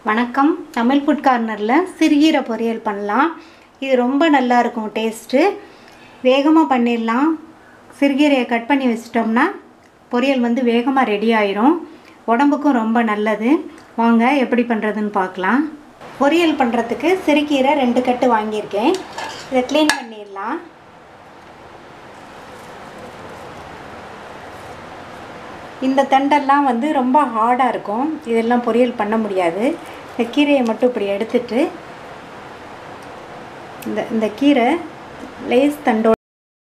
வணக்கம் தமிழ் ஃபுட் கார்னரில் சிறுகீரை பொரியல் பண்ணலாம் இது ரொம்ப நல்லா இருக்கும் டேஸ்ட்டு வேகமாக பண்ணிடலாம் சிறுகீரையை கட் பண்ணி வச்சிட்டோம்னா பொரியல் வந்து வேகமாக ரெடி ஆயிரும் உடம்புக்கும் ரொம்ப நல்லது வாங்க எப்படி பண்ணுறதுன்னு பார்க்கலாம் பொரியல் பண்ணுறதுக்கு சிறுகீரை ரெண்டு கட்டு வாங்கியிருக்கேன் இதை க்ளீன் பண்ணிடலாம் இந்த தண்டெல்லாம் வந்து ரொம்ப ஹார்டாக இருக்கும் இதெல்லாம் பொரியல் பண்ண முடியாது இந்த கீரையை மட்டும் இப்படி எடுத்துட்டு இந்த இந்த கீரை லேஸ் தண்டோட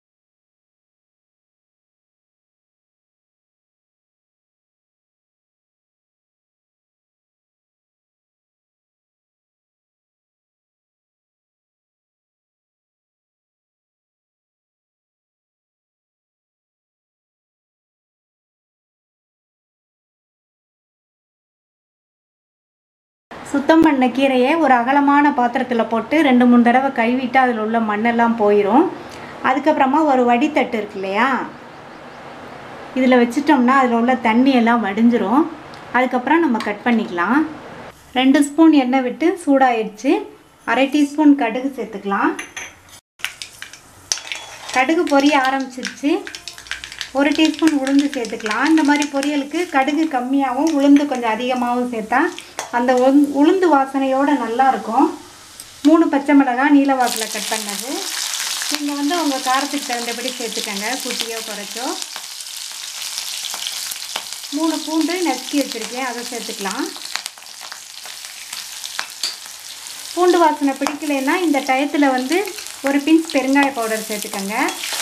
சுத்தம் பண்ண கீரையை ஒரு அகலமான பாத்திரத்தில் போட்டு ரெண்டு மூணு தடவை கழுவிட்டு அதில் உள்ள மண்ணெல்லாம் போயிடும் அதுக்கப்புறமா ஒரு வடித்தட்டு இருக்கு இல்லையா இதில் வச்சிட்டோம்னா அதில் உள்ள தண்ணி எல்லாம் வடிஞ்சிரும் அதுக்கப்புறம் நம்ம கட் பண்ணிக்கலாம் ரெண்டு ஸ்பூன் எண்ணெய் விட்டு சூடாயிடுச்சு அரை டீஸ்பூன் கடுகு சேர்த்துக்கலாம் கடுகு பொரிய ஆரம்பிச்சிருச்சு ஒரு டீஸ்பூன் உளுந்து சேர்த்துக்கலாம் இந்த மாதிரி பொரியலுக்கு கடுகு கம்மியாகவும் உளுந்து கொஞ்சம் அதிகமாகவும் சேர்த்தா அந்த உளுந்து உளுந்து வாசனையோடு நல்லாயிருக்கும் மூணு பச்சை மிளகாய் நீல வாக்கில் கட் பண்ணது நீங்கள் வந்து உங்கள் காரத்துக்கு தகுந்தபடி சேர்த்துக்கங்க கூட்டியோ குறைச்சோ மூணு பூண்டு நசுக்கி வச்சுருக்கேன் அதை சேர்த்துக்கலாம் பூண்டு வாசனை பிடிக்கலைன்னா இந்த டயத்தில் வந்து ஒரு பிஞ்ச் பெருங்காய பவுடர் சேர்த்துக்கோங்க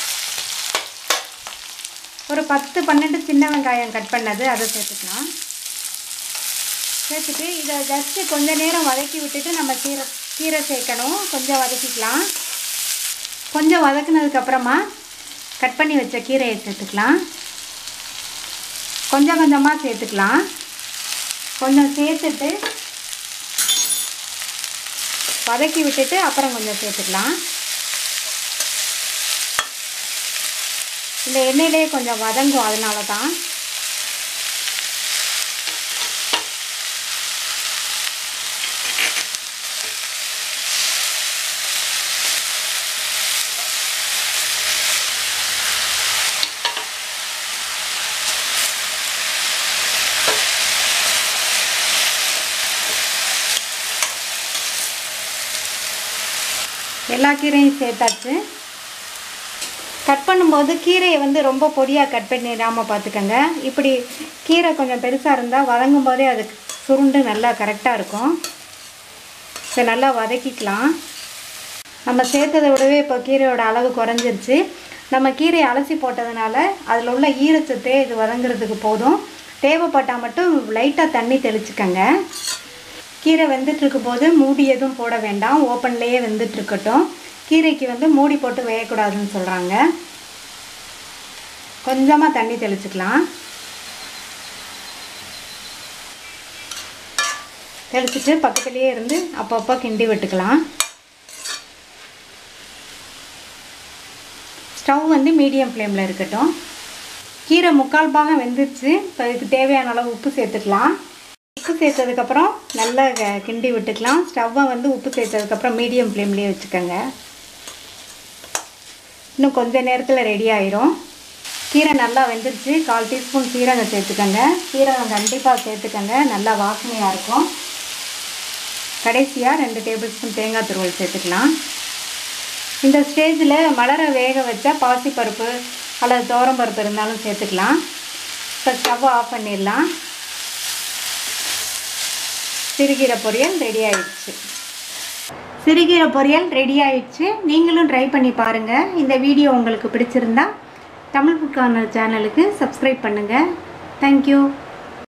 ஒரு பத்து பன்னெண்டு சின்ன வெங்காயம் கட் பண்ணது அதை சேர்த்துக்கலாம் சேர்த்துட்டு இதை ஜஸ்ட்டு கொஞ்ச நேரம் வதக்கி விட்டுட்டு நம்ம கீரை கீரை சேர்க்கணும் கொஞ்சம் வதக்கிக்கலாம் கொஞ்சம் வதக்குனதுக்கப்புறமா கட் பண்ணி வச்ச கீரையை சேர்த்துக்கலாம் கொஞ்சம் கொஞ்சமாக சேர்த்துக்கலாம் கொஞ்சம் சேர்த்துட்டு வதக்கி விட்டுட்டு அப்புறம் கொஞ்சம் சேர்த்துக்கலாம் இந்த எண்ணெயிலே கொஞ்சம் வதங்கும் அதனால தான் எல்லா கீரையும் சேர்த்தாச்சு கட் பண்ணும்போது கீரையை வந்து ரொம்ப பொடியாக கட் பண்ணிடாமல் பார்த்துக்கோங்க இப்படி கீரை கொஞ்சம் பெருசாக இருந்தால் வதங்கும் போதே அது சுருண்டு நல்லா கரெக்டாக இருக்கும் இதை நல்லா வதக்கிக்கலாம் நம்ம சேர்த்ததை விடவே இப்போ கீரையோட அளவு குறைஞ்சிருச்சு நம்ம கீரையை அலசி போட்டதுனால அதில் உள்ள ஈரச்சத்தே இது வதங்குறதுக்கு போதும் தேவைப்பட்டால் மட்டும் லைட்டாக தண்ணி தெளிச்சுக்கங்க கீரை வெந்துட்டுருக்கும் போது மூடி எதுவும் போட வேண்டாம் ஓப்பன்லேயே வெந்துட்டுருக்கட்டும் கீரைக்கு வந்து மூடி போட்டு வேகக்கூடாதுன்னு சொல்கிறாங்க கொஞ்சமாக தண்ணி தெளிச்சுக்கலாம் தெளிச்சுட்டு பக்கத்துலேயே இருந்து அப்பப்போ கிண்டி விட்டுக்கலாம் ஸ்டவ் வந்து மீடியம் ஃப்ளேமில் இருக்கட்டும் கீரை முக்கால் பாகம் வெந்துருச்சு இப்போ இதுக்கு தேவையான அளவு உப்பு சேர்த்துக்கலாம் உப்பு சேர்த்ததுக்கப்புறம் நல்லா கிண்டி விட்டுக்கலாம் ஸ்டவ்வை வந்து உப்பு சேர்த்ததுக்கப்புறம் மீடியம் ஃப்ளேம்லேயே வச்சுக்கோங்க இன்னும் கொஞ்ச நேரத்தில் ரெடி ஆயிரும் கீரை நல்லா வெந்துருச்சு கால் டீஸ்பூன் சீரகம் சேர்த்துக்கோங்க சீரகம் கண்டிப்பாக சேர்த்துக்கோங்க நல்லா வாசனையாக இருக்கும் கடைசியாக ரெண்டு டேபிள் ஸ்பூன் தேங்காய் துருவல் சேர்த்துக்கலாம் இந்த ஸ்டேஜில் மலர வேக வச்ச பாசிப்பருப்பு அல்லது தோரம்பருப்பு இருந்தாலும் சேர்த்துக்கலாம் இப்போ ஸ்டவ் ஆஃப் பண்ணிடலாம் சிறுகீரை பொரியல் ரெடி ஆயிடுச்சு சிறுகீரை பொரியல் ரெடி ஆயிடுச்சு நீங்களும் ட்ரை பண்ணி பாருங்கள் இந்த வீடியோ உங்களுக்கு பிடிச்சிருந்தா தமிழ் ஃபுட் கார்னர் சேனலுக்கு சப்ஸ்கிரைப் பண்ணுங்கள் தேங்க்யூ